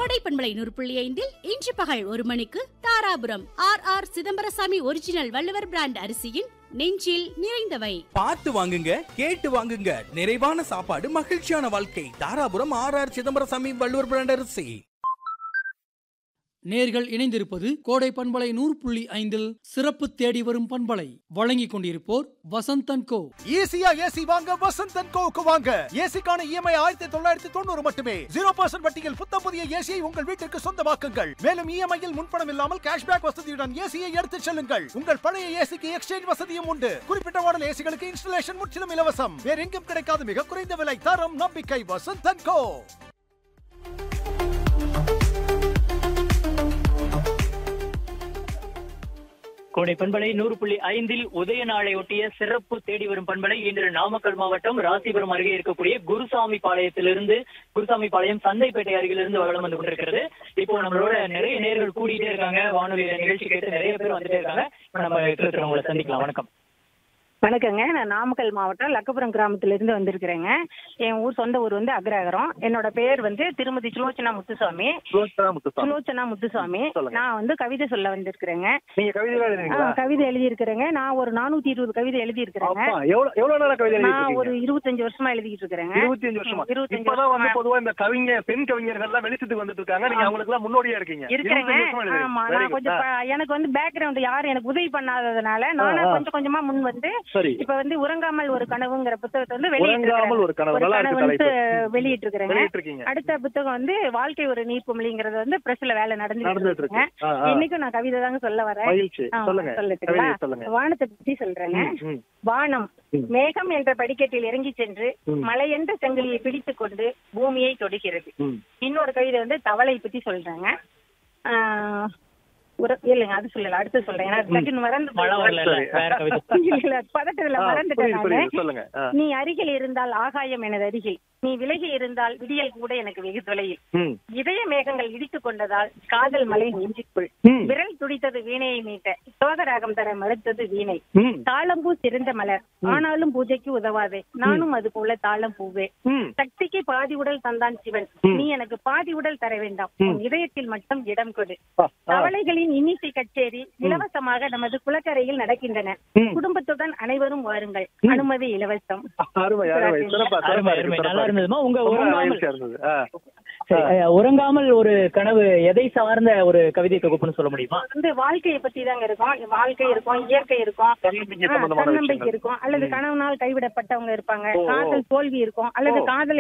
கோடை பண்பலை நூறு புள்ளி ஐந்தில் இன்று பகல் ஒரு மணிக்கு Dharapuram R R Chidambaraswamy original Valluvar brand அரிசியின் நெஞ்சில் நிறைந்தவை பார்த்து வாங்குங்க கேட்டு வாங்குங்க நிறைவான சாப்பாடு மகிழ்ச்சியான வாழ்க்கை Dharapuram R R Chidambaraswamy Valluvar brand அரிசி நேர்கள் இணைந்திருப்பது கோடை பண்பலை நூறு புள்ளி ஐந்தில் சிறப்பு தேடி வரும் பண்பலை வழங்கிக் கொண்டிருப்போர் வசந்தன் கோ ஈஸியா ஏசி வாங்க வசந்த் அண்ட் கோவுக்கு வாங்க ஏசிக்கான இஎம்ஐ ஆயிரத்தி தொள்ளாயிரத்தி தொண்ணூறு மட்டுமே ஜீரோ பர்சன்ட் வட்டியில் புத்த புதிய ஏசியை உங்கள் வீட்டிற்கு சொந்தமாக்குங்கள் மேலும் இஎம்ஐயில் முன்பணம் இல்லாமல் கேஷ்பேக் வசதியுடன் ஏசியை எடுத்துச் செல்லுங்கள் உங்கள் பழைய ஏசிக்கு எக்ஸ்சேஞ்ச் வசதியும் உண்டு குறிப்பிட்ட மாடல் ஏசிகளுக்கு இன்ஸ்டலேஷன் முற்றிலும் இலவசம் வேற எங்கும் கிடைக்காத மிக குறைந்த விலை தரம் நம்பிக்கை வசந்த் அண்ட் கோ கோடை பண்பலை நூறு புள்ளி ஐந்தில் உதய நாளை ஒட்டிய சிறப்பு தேடி வரும் பண்பலை இன்று நாமக்கல் மாவட்டம் ராசிபுரம் அருகே இருக்கக்கூடிய குருசாமி பாளையத்திலிருந்து குருசாமி பாளையம் சந்தைப்பேட்டை அருகிலிருந்து வளம் வந்து கொண்டிருக்கிறது இப்போ நம்மளோட நிறைய நேர்கள் கூடிட்டே இருக்காங்க வானொலி நிகழ்ச்சி கேட்டு நிறைய பேர் வந்துட்டே இருக்காங்க இப்ப நம்ம இருக்கிறவங்களை சந்திக்கலாம் வணக்கம் வணக்கங்க நான் நாமக்கல் மாவட்டம் லக்கபுரம் கிராமத்துல இருந்து வந்திருக்கிறேங்க என் ஊர் சொந்த ஊர் வந்து அக்ரஹாரம் என்னோட பேர் வந்து திருமதி சுலோச்சனா முத்துசாமி சுலோச்சனா முத்துசாமி நான் வந்து கவிதை சொல்ல வந்திருக்கிறேங்க நீங்க கவிதை ஆ, எழுதுறீங்களா கவிதை எழுதியிருக்கிறேங்க நான் ஒரு நானூத்தி இருபது கவிதை எழுதியிருக்கிறேங்க அப்பா எவ்வளவு எவ்வளவு நாளா கவிதை நான் எழுதிட்டு ஒரு இருபத்தஞ்சு வருஷமா எழுதிட்டு இருக்கிறேங்க இருபத்தி அஞ்சு வருஷமா இருபத்தஞ்சு இப்பதான் வந்து வருஷமா பொதுவா இந்த கவிஞர் பெண் கவிஞர்கள் எல்லாம் வெளிச்சத்துக்கு வந்துட்டு இருக்காங்க நீங்க அவங்களுக்கு எல்லாம் முன்னோடியா இருக்கீங்க இருக்கிறேங்க 25 வருஷமா எழுதுறீங்க. ஆமா Very நான் good. கொஞ்சம் ஆ, ப- எனக்கு வந்து பேக்ரவுண்ட் யாரும் எனக்கு உதவி பண்ணாததுனால நானே ஆ. கொஞ்சம் கொஞ்சமா முன் வந்து சரி இப்ப வந்து உறங்காமல் ஒரு கனவுங்கிற புத்தகத்தை வந்து உறங்காமல் ஒரு கனவு. ஒரு நல்லா இருக்கு கனவு வந்து தலைப்பு. வெளியிட்டு இருக்கிறேங்க வெளியிட்டு இருக்கீங்க அடுத்த புத்தகம் வந்து வாழ்க்கை ஒரு நீர்க்குமிழிங்கிறது வந்து பிரஸ்ல வேலை நடந்துட்டு நடந்துட்டு இருக்கு இருக்குங்க ஆ, ஆ. இன்னைக்கும் நான் கவிதை தாங்க சொல்ல வரேன் மகிழ்ச்சி ஆ, சொல்லுங்க சொல்லட்டுங்களா? கவிதை சொல்லுங்க வானத்தை பத்தி சொல்றேங்க ம், ம். வானம் ம். மேகம் என்ற படிக்கட்டில் இறங்கி சென்று ம். மலை என்ற சங்கிலியை பிடித்துக் கொண்டு பூமியை தொடுகிறது ம். இன்னொரு கவிதை வந்து தவளை பத்தி சொல்றாங்க ஆ, உர- இல்லைங்க அது சொல்லல அடுத்து சொல்றேன் ஏன்னா டக்குன்னு மறந்து மழை வரல சரி. வேற கவிதை இல்ல, இல்ல, பதட்டத்துல ஆ, மறந்துட்டேன் புரியுது, நானு. புரியுது. சொல்லுங்க ஆ. நீ அருகில் இருந்தால் ஆகாயம் எனது அருகில் நீ விலகி இருந்தால் விடியல் கூட எனக்கு வெகு தொலையில் ம். இதய மேகங்கள் இடித்துக் கொண்டதால் காதல் மலை நெஞ்சுக்குள் ம். விரல் துடித்தது வீணையை மீட்ட சோகராகம் தர மறுத்தது வீணை ம். தாளம்பூ சிறந்த மலர் ஆனாலும் பூஜைக்கு உதவாதே நானும் அது போல தாளம் பூவே ம். சக்திக்கு பாதி உடல் தந்தான் சிவன் ம். நீ எனக்கு பாதி உடல் தர வேண்டாம் ம். உன் இதயத்தில் மட்டும் இடம் கொடு ஆ, ஆ. கவலைகளின் இன்னிசை கச்சேரி இலவசமாக நமது குளக்கரையில் நடக்கின்றன ம். குடும்பத்துடன் அனைவரும் வாருங்கள் அனுமதி இலவசம் அருமை அருமை சிறப்பா அருமை சிறப்பா அருமை இருக்கு, நல்லா சிறப்பா இருக்கு. இருந்ததுமா உங்க ரொம்ப உறங்காமல் மகிழ்ச்சியா இருந்தது ஆ. சரி, அஹ், உறங்காமல் ஒரு கனவு எதை சார்ந்த ஒரு கவிதை தொகுப்புன்னு சொல்ல முடியுமா வந்து வாழ்க்கையை பத்தி தாங்க இருக்கும் வாழ்க்கை இருக்கும் இயற்கை இருக்கும் தன்னம்பிக்கை ஆ, சம்பந்தமான தன்னம்பிக்கை விஷயங்கள். இருக்கும் அல்லது கனவுனால் கைவிடப்பட்டவங்க இருப்பாங்க ஓ, ஓ. காதல் தோல்வி இருக்கும் அல்லது ஓ. காதலை